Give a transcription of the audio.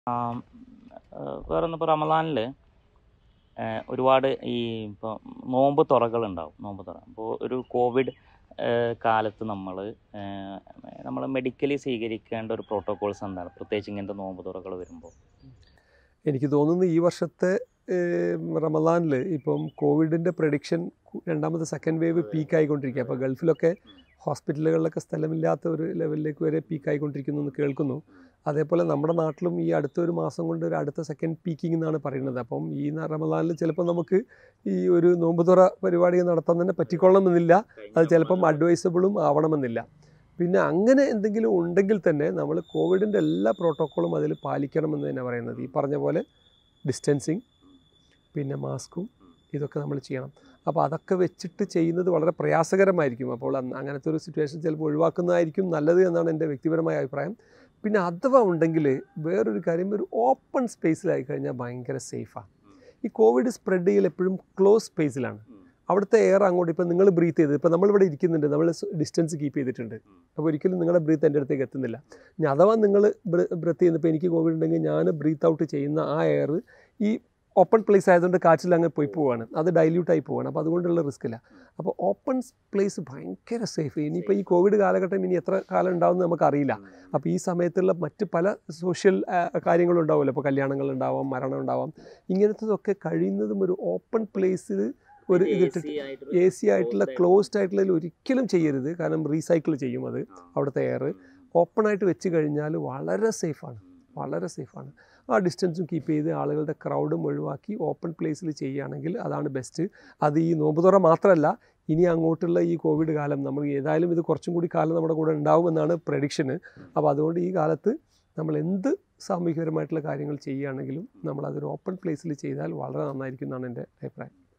വേറെ ഇപ്പോൾ റമദാനിൽ ഒരുപാട് ഈ ഇപ്പോൾ നോമ്പ് തുറകളുണ്ടാവും നോമ്പ് തുറ അപ്പോൾ ഒരു കോവിഡ് ഏഹ് കാലത്ത് നമ്മൾ നമ്മൾ മെഡിക്കലി സ്വീകരിക്കേണ്ട ഒരു പ്രോട്ടോകോൾസ് എന്താണ് പ്രത്യേകിച്ച് ഇങ്ങനത്തെ നോമ്പ് തുറകൾ വരുമ്പോൾ എനിക്ക് തോന്നുന്നു ഈ വർഷത്തെ റമദാനിൽ ഇപ്പം കോവിഡിൻ്റെ പ്രഡിക്ഷൻ രണ്ടാമത്തെ സെക്കൻഡ് വേവ് പീക്ക് ആയിക്കൊണ്ടിരിക്കുക അപ്പോൾ ഗൾഫിലൊക്കെ ഹോസ്പിറ്റലുകളിലൊക്കെ സ്ഥലമില്ലാത്ത ഒരു ലെവലിലേക്ക് വരെ പീക്ക് ആയിക്കൊണ്ടിരിക്കുന്നു എന്ന് കേൾക്കുന്നു അതേപോലെ നമ്മുടെ നാട്ടിലും ഈ അടുത്ത ഒരു മാസം കൊണ്ട് ഒരു അടുത്ത സെക്കൻഡ് പീക്കിംഗ് എന്നാണ് പറയുന്നത് അപ്പം ഈ ന- റമദാനിൽ ചിലപ്പോൾ നമുക്ക് ഈ ഒരു നോമ്പ് തുറ പരിപാടി നടത്താൻ തന്നെ പറ്റിക്കൊള്ളണമെന്നില്ല അത് ചിലപ്പം അഡ്വൈസബിളും ആവണമെന്നില്ല പിന്നെ അങ്ങനെ എന്തെങ്കിലും ഉണ്ടെങ്കിൽ തന്നെ നമ്മൾ കോവിഡിൻ്റെ എല്ലാ പ്രോട്ടോക്കോളും അതിൽ പാലിക്കണമെന്ന് തന്നെ പറയുന്നത് ഈ പറഞ്ഞ പോലെ ഡിസ്റ്റൻസിങ് പിന്നെ മാസ്കും ഇതൊക്കെ നമ്മൾ ചെയ്യണം അപ്പോൾ അതൊക്കെ വെച്ചിട്ട് ചെയ്യുന്നത് വളരെ പ്രയാസകരമായിരിക്കും അപ്പോൾ അന്ന് അങ്ങനത്തെ ഒരു സിറ്റുവേഷൻ ചിലപ്പോൾ ഒഴിവാക്കുന്നതായിരിക്കും നല്ലത് എന്നാണ് എൻ്റെ വ്യക്തിപരമായ അഭിപ്രായം പിന്നെ അഥവാ ഉണ്ടെങ്കിൽ വേറൊരു കാര്യം ഒരു ഓപ്പൺ സ്പേസിലായി കഴിഞ്ഞാൽ ഭയങ്കര സേഫാണ് ഈ കോവിഡ് സ്പ്രെഡ് ചെയ്യൽ എപ്പോഴും ക്ലോസ് സ്പേസിലാണ് അവിടുത്തെ എയർ അങ്ങോട്ട് ഇപ്പോൾ നിങ്ങൾ ബ്രീത്ത് ചെയ്ത് ഇപ്പോൾ നമ്മളിവിടെ ഇരിക്കുന്നുണ്ട് നമ്മൾ ഡിസ്റ്റൻസ് കീപ്പ് ചെയ്തിട്ടുണ്ട് അപ്പോൾ ഒരിക്കലും നിങ്ങളുടെ ബ്രീത്ത് എൻ്റെ അടുത്തേക്ക് എത്തുന്നില്ല ഇനി അഥവാ നിങ്ങൾ ബ്രത്ത് ചെയ്യുന്നപ്പോൾ എനിക്ക് കോവിഡ് ഉണ്ടെങ്കിൽ ഞാൻ ബ്രീത്ത് ഔട്ട് ചെയ്യുന്ന ആ എയർ ഈ ഓപ്പൺ പ്ലേസ് ആയതുകൊണ്ട് കാറ്റിൽ അങ്ങ് പോയി പോവാണ് അത് ഡൈല്യൂട്ട് ആയി പോവാണ് അപ്പോൾ അതുകൊണ്ടുള്ള റിസ്ക് ഇല്ല അപ്പോൾ ഓപ്പൺ പ്ലേസ് ഭയങ്കര സേഫ് ഇനിയിപ്പോൾ ഈ കോവിഡ് കാലഘട്ടം ഇനി എത്ര കാലം ഉണ്ടാവുമെന്ന് നമുക്കറിയില്ല അപ്പോൾ ഈ സമയത്തുള്ള മറ്റ് പല സോഷ്യൽ കാര്യങ്ങളും ഉണ്ടാവുമല്ലോ ഇപ്പോൾ കല്യാണങ്ങൾ ഉണ്ടാവാം മരണം ഉണ്ടാവാം ഇങ്ങനത്തതൊക്കെ കഴിയുന്നതും ഒരു ഓപ്പൺ പ്ലേസിൽ ഒരു ഇതിട്ടിട്ട് എ സി ആയിട്ടുള്ള ക്ലോസ്ഡ് ആയിട്ടുള്ളതിൽ ഒരിക്കലും ചെയ്യരുത് കാരണം റീസൈക്കിൾ ചെയ്യും അത് അവിടുത്തെ എയർ ഓപ്പൺ ആയിട്ട് വെച്ച് കഴിഞ്ഞാൽ വളരെ സേഫാണ് വളരെ സേഫാണ് ആ ഡിസ്റ്റൻസും കീപ്പ് ചെയ്ത് ആളുകളുടെ ക്രൗഡും ഒഴിവാക്കി ഓപ്പൺ പ്ലേസിൽ ചെയ്യുകയാണെങ്കിൽ അതാണ് ബെസ്റ്റ് അത് ഈ നോമ്പുതുറ മാത്രമല്ല ഇനി അങ്ങോട്ടുള്ള ഈ കോവിഡ് കാലം നമ്മൾ ഏതായാലും ഇത് കുറച്ചും കൂടി കാലം നമ്മുടെ കൂടെ ഉണ്ടാവുമെന്നാണ് പ്രഡിക്ഷന് അപ്പോൾ അതുകൊണ്ട് ഈ കാലത്ത് നമ്മൾ എന്ത് സാമൂഹികപരമായിട്ടുള്ള കാര്യങ്ങൾ ചെയ്യുകയാണെങ്കിലും നമ്മൾ അതൊരു ഓപ്പൺ പ്ലേസിൽ ചെയ്താൽ വളരെ നന്നായിരിക്കും എന്നാണ് എൻ്റെ അഭിപ്രായം